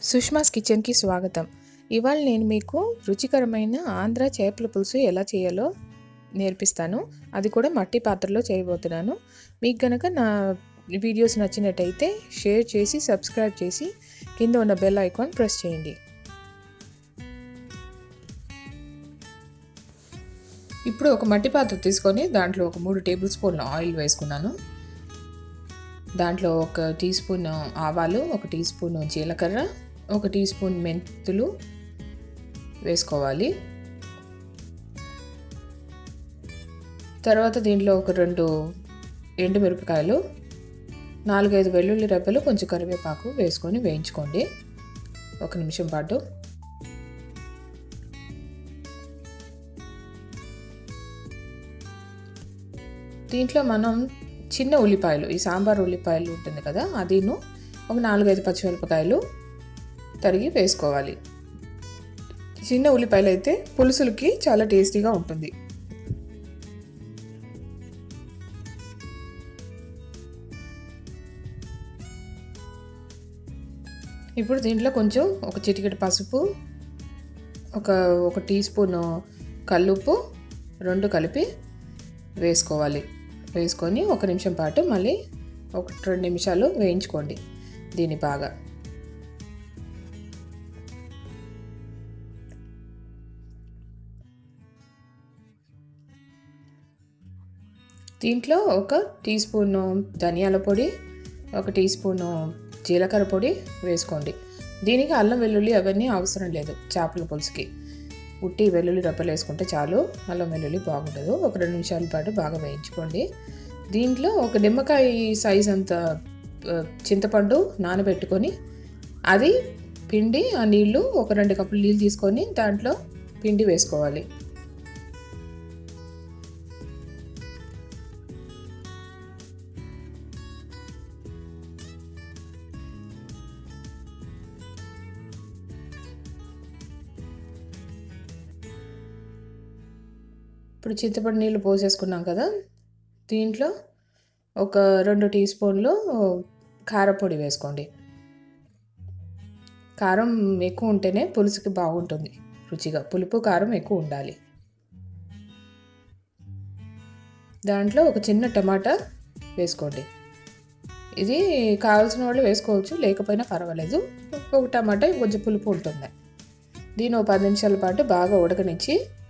సుష్మాస్ కిచెన్కి స్వాగతం ఇవాళ నేను మీకు రుచికరమైన ఆంధ్ర చేపల పులుసు ఎలా చేయాలో నేర్పిస్తాను అది కూడా మట్టి పాత్రలో చేయబోతున్నాను మీకు కనుక నా వీడియోస్ నచ్చినట్టయితే షేర్ చేసి సబ్స్క్రైబ్ చేసి కింద ఉన్న బెల్ ఐకాన్ ప్రెస్ చేయండి ఇప్పుడు ఒక మట్టి పాత్ర తీసుకొని దాంట్లో ఒక మూడు టేబుల్ స్పూన్ల ఆయిల్ వేసుకున్నాను దాంట్లో ఒక టీ స్పూన్ ఆవాలు ఒక టీ స్పూన్ జీలకర్ర ఒక టీ స్పూన్ మెంతులు వేసుకోవాలి తర్వాత దీంట్లో ఒక రెండు ఎండుమిరపకాయలు నాలుగైదు వెల్లుల్లి రెబ్బలు కొంచెం కరివేపాకు వేసుకొని వేయించుకోండి ఒక నిమిషం పాటు దీంట్లో మనం చిన్న ఉల్లిపాయలు ఈ సాంబార్ ఉల్లిపాయలు ఉంటుంది కదా అదిను ఒక నాలుగైదు పచ్చిమిరపకాయలు తరిగి వేసుకోవాలి చిన్న ఉల్లిపాయలు అయితే పులుసులకి చాలా టేస్టీగా ఉంటుంది ఇప్పుడు దీంట్లో కొంచెం ఒక చిటికెడు పసుపు ఒక ఒక టీ స్పూన్ కల్లుప్పు రెండు కలిపి వేసుకోవాలి వేసుకొని ఒక నిమిషం పాటు మళ్ళీ ఒక రెండు నిమిషాలు వేయించుకోండి దీన్ని బాగా దీంట్లో ఒక టీ స్పూను ధనియాల పొడి ఒక టీ స్పూను జీలకర్ర పొడి వేసుకోండి దీనికి అల్లం వెల్లుల్లి అవన్నీ అవసరం లేదు చేపల పులుసుకి ఉట్టి వెల్లుల్లి రప్పలు వేసుకుంటే చాలు అల్లం వెల్లుల్లి బాగుండదు ఒక రెండు నిమిషాల పాటు బాగా వేయించుకోండి దీంట్లో ఒక నిమ్మకాయ సైజ్ అంత చింతపండు నానబెట్టుకొని అది పిండి ఆ నీళ్ళు ఒక రెండు కప్పులు నీళ్ళు తీసుకొని దాంట్లో పిండి వేసుకోవాలి ఇప్పుడు చింతపండు నీళ్ళు పోసేసుకున్నాం కదా దీంట్లో ఒక రెండు టీ స్పూన్లు కారపొడి వేసుకోండి కారం ఎక్కువ ఉంటేనే పులుసుకి బాగుంటుంది రుచిగా పులుపు కారం ఎక్కువ ఉండాలి దాంట్లో ఒక చిన్న టమాటా వేసుకోండి ఇది కావాల్సిన వాళ్ళు వేసుకోవచ్చు లేకపోయినా పర్వాలేదు ఒక టమాటా కొంచెం పులుపు ఉంటుంది దీని ఒక పది నిమిషాల పాటు బాగా ఉడకనిచ్చి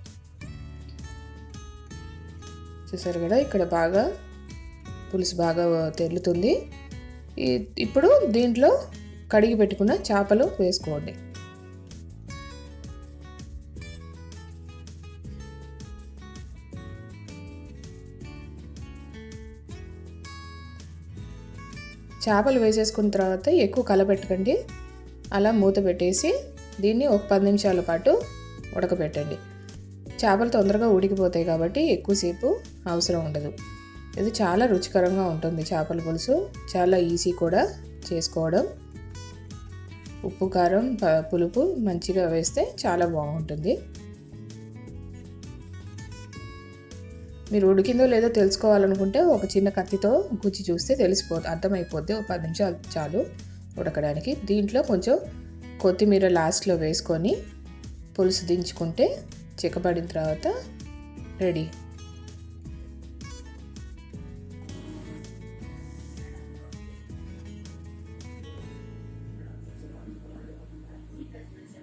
చూసారు కదా ఇక్కడ బాగా పులుసు బాగా తెరులుతుంది ఇప్పుడు దీంట్లో కడిగి పెట్టుకున్న చేపలు వేసుకోండి చేపలు వేసేసుకున్న తర్వాత ఎక్కువ కలపెట్టకండి అలా మూత పెట్టేసి దీన్ని ఒక పది నిమిషాల పాటు ఉడకబెట్టండి చేపలు తొందరగా ఉడికిపోతాయి కాబట్టి ఎక్కువసేపు అవసరం ఉండదు ఇది చాలా రుచికరంగా ఉంటుంది చేపల పులుసు చాలా ఈజీ కూడా చేసుకోవడం ఉప్పు కారం పులుపు మంచిగా వేస్తే చాలా బాగుంటుంది మీరు ఉడికిందో లేదో తెలుసుకోవాలనుకుంటే ఒక చిన్న కత్తితో గుచ్చి చూస్తే తెలిసిపోతుంది అర్థమైపోద్ది ఒక పది నిమిషాలు చాలు ఉడకడానికి దీంట్లో కొంచెం కొత్తిమీర లాస్ట్లో వేసుకొని పులుసు దించుకుంటే చిక్కబడిన తర్వాత రెడీ